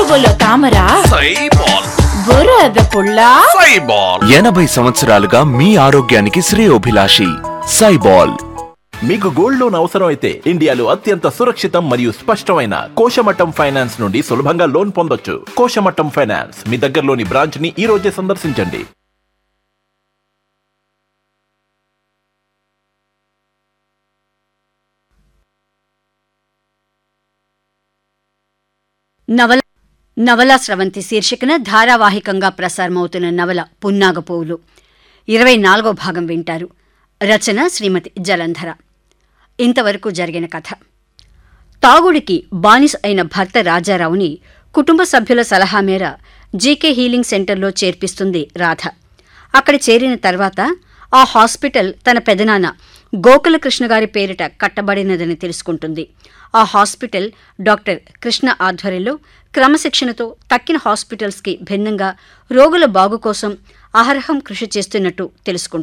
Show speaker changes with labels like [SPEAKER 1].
[SPEAKER 1] పురుగుల తామర
[SPEAKER 2] సైబాల్
[SPEAKER 1] బురద పుల్ల
[SPEAKER 2] సైబాల్
[SPEAKER 3] ఎనభై సంవత్సరాలుగా మీ ఆరోగ్యానికి శ్రేయోభిలాషి సైబాల్
[SPEAKER 4] మీకు గోల్డ్ లోన్ అవసరం అయితే ఇండియాలో అత్యంత సురక్షితం మరియు స్పష్టమైన కోశమట్టం ఫైనాన్స్ నుండి సులభంగా లోన్ పొందొచ్చు కోశమట్టం ఫైనాన్స్ మీ దగ్గరలోని బ్రాంచ్ ని ఈ రోజే సందర్శించండి
[SPEAKER 5] నవల నవల స్రవంతి శీర్షికన ధారావాహికంగా ప్రసారమవుతున్న నవల పున్నాగ పువ్వులు ఇరవై నాలుగో భాగం వింటారు రచన శ్రీమతి జలంధర ఇంతవరకు జరిగిన కథ తాగుడికి బానిస అయిన భర్త రాజారావుని కుటుంబ సభ్యుల సలహా మేర జీకే హీలింగ్ సెంటర్లో చేర్పిస్తుంది రాధ అక్కడ చేరిన తర్వాత ఆ హాస్పిటల్ తన పెదనాన్న గోకులకృష్ణ గారి పేరిట కట్టబడినదని తెలుసుకుంటుంది ఆ హాస్పిటల్ డాక్టర్ కృష్ణ ఆధ్వర్యంలో క్రమశిక్షణతో తక్కిన హాస్పిటల్స్కి భిన్నంగా రోగుల బాగు కోసం అహర్హం కృషి చేస్తున్నట్టు తెలుసుకుంటుంది